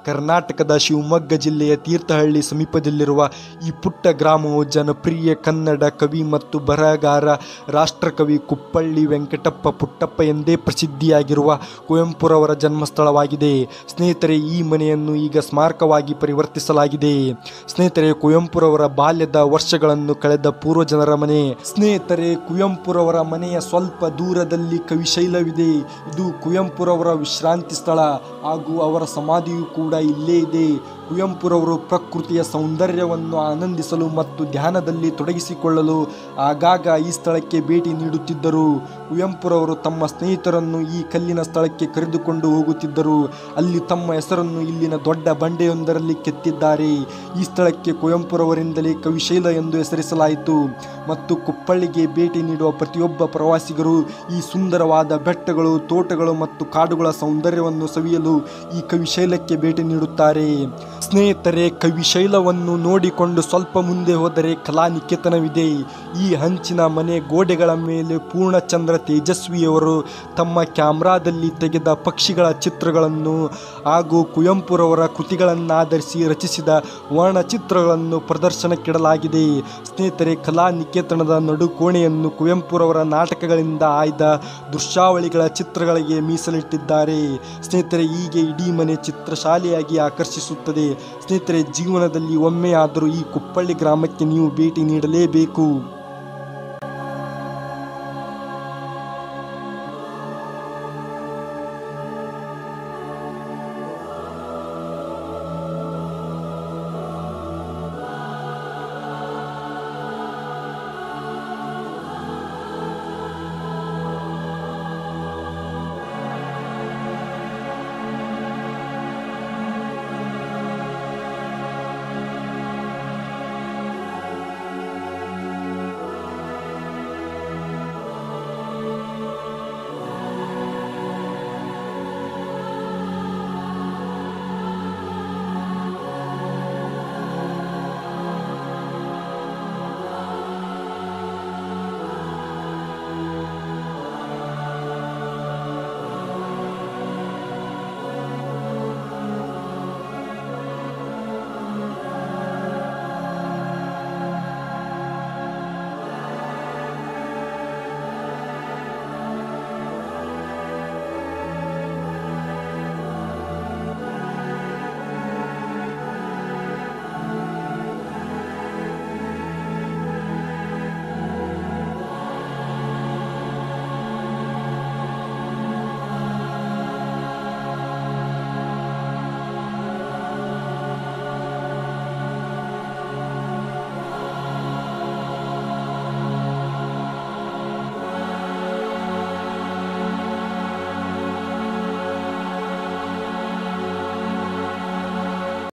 ಕರ್ನಾಟಕದ ಶಿವಮೊಗ್ಗ ಜಿಲ್ಲೆಯ ತೀರ್ಥಹಳ್ಳಿ ಸಮೀಪದಲ್ಲಿರುವ ಈ ಪುಟ್ಟ ಗ್ರಾಮವು ಜನಪ್ರಿಯ ಕನ್ನಡ ಕವಿ ಮತ್ತು ಬರಹಗಾರ ರಾಷ್ಟ್ರಕವಿ ಕುಪ್ಪಳ್ಳಿ ವೆಂಕಟಪ್ಪ ಪುಟ್ಟಪ್ಪ ಎಂದೇ ಪ್ರಸಿದ್ಧಿಯಾಗಿರುವ ಕುವೆಂಪುರವರ ಜನ್ಮಸ್ಥಳವಾಗಿದೆ ಸ್ನೇಹಿತರೆ ಈ ಮನೆಯನ್ನು ಈಗ ಸ್ಮಾರಕವಾಗಿ ಪರಿವರ್ತಿಸಲಾಗಿದೆ ಸ್ನೇಹಿತರೆ ಕುವೆಂಪುರವರ ಬಾಲ್ಯದ ವರ್ಷಗಳನ್ನು ಕಳೆದ ಪೂರ್ವಜನರ ಮನೆ ಸ್ನೇಹಿತರೆ ಕುವೆಂಪುರವರ ಮನೆಯ ಸ್ವಲ್ಪ ದೂರದಲ್ಲಿ ಕವಿಶೈಲವಿದೆ ಇದು ಕುವೆಂಪುರವರ ವಿಶ್ರಾಂತಿ ಸ್ಥಳ ಹಾಗೂ ಅವರ ಸಮಾಧಿಯು ಕೂಡ ಇಲ್ಲೇ ಇದೆ ಕುವೆಂಪುರವರು ಪ್ರಕೃತಿಯ ಸೌಂದರ್ಯವನ್ನು ಆನಂದಿಸಲು ಮತ್ತು ಧ್ಯಾನದಲ್ಲಿ ತೊಡಗಿಸಿಕೊಳ್ಳಲು ಆಗಾಗ ಈ ಸ್ಥಳಕ್ಕೆ ಭೇಟಿ ನೀಡುತ್ತಿದ್ದರು ಕುವೆಂಪುರವರು ತಮ್ಮ ಸ್ನೇಹಿತರನ್ನು ಈ ಕಲ್ಲಿನ ಸ್ಥಳಕ್ಕೆ ಕರೆದುಕೊಂಡು ಹೋಗುತ್ತಿದ್ದರು ಅಲ್ಲಿ ತಮ್ಮ ಹೆಸರನ್ನು ಇಲ್ಲಿನ ದೊಡ್ಡ ಬಂಡೆಯೊಂದರಲ್ಲಿ ಕೆತ್ತಿದ್ದಾರೆ ಈ ಸ್ಥಳಕ್ಕೆ ಕುವೆಂಪುರವರಿಂದಲೇ ಕವಿಶೈಲ ಎಂದು ಹೆಸರಿಸಲಾಯಿತು ಮತ್ತು ಕುಪ್ಪಳ್ಳಿಗೆ ಭೇಟಿ ನೀಡುವ ಪ್ರತಿಯೊಬ್ಬ ಪ್ರವಾಸಿಗರು ಈ ಸುಂದರವಾದ ಬೆಟ್ಟಗಳು ತೋಟಗಳು ಮತ್ತು ಕಾಡುಗಳ ಸೌಂದರ್ಯವನ್ನು ಸವಿಯಲು ಈ ಕವಿಶೈಲಕ್ಕೆ ಭೇಟಿ ನೀಡುತ್ತಾರೆ ಸ್ನೇಹಿತರೆ ಕವಿಶೈಲವನ್ನು ನೋಡಿಕೊಂಡು ಸ್ವಲ್ಪ ಮುಂದೆ ಹೋದರೆ ಕಲಾನಿಕೇತನವಿದೆ ಈ ಹಂಚಿನ ಮನೆ ಗೋಡೆಗಳ ಮೇಲೆ ಪೂರ್ಣಚಂದ್ರ ತೇಜಸ್ವಿಯವರು ತಮ್ಮ ಕ್ಯಾಮ್ರಾದಲ್ಲಿ ತೆಗೆದ ಪಕ್ಷಿಗಳ ಚಿತ್ರಗಳನ್ನು ಹಾಗೂ ಕುವೆಂಪುರವರ ಕೃತಿಗಳನ್ನಾಧರಿಸಿ ರಚಿಸಿದ ವರ್ಣಚಿತ್ರಗಳನ್ನು ಪ್ರದರ್ಶನಕ್ಕಿಡಲಾಗಿದೆ ಸ್ನೇಹಿತರೆ ಕಲಾನಿಕೇತನದ ನಡುಕೋಣೆಯನ್ನು ಕುವೆಂಪುರವರ ನಾಟಕಗಳಿಂದ ಆಯ್ದ ದೃಶ್ಯಾವಳಿಗಳ ಚಿತ್ರಗಳಿಗೆ ಮೀಸಲಿಟ್ಟಿದ್ದಾರೆ ಸ್ನೇಹಿತರೆ ಹೀಗೆ ಇಡೀ ಮನೆ ಚಿತ್ರಶಾಲೆಯಾಗಿ ಆಕರ್ಷಿಸುತ್ತದೆ ಸ್ನೇಹಿತರೆ ಜೀವನದಲ್ಲಿ ಒಮ್ಮೆಯಾದರೂ ಈ ಕುಪ್ಪಳ್ಳಿ ಗ್ರಾಮಕ್ಕೆ ನೀವು ಭೇಟಿ ನೀಡಲೇಬೇಕು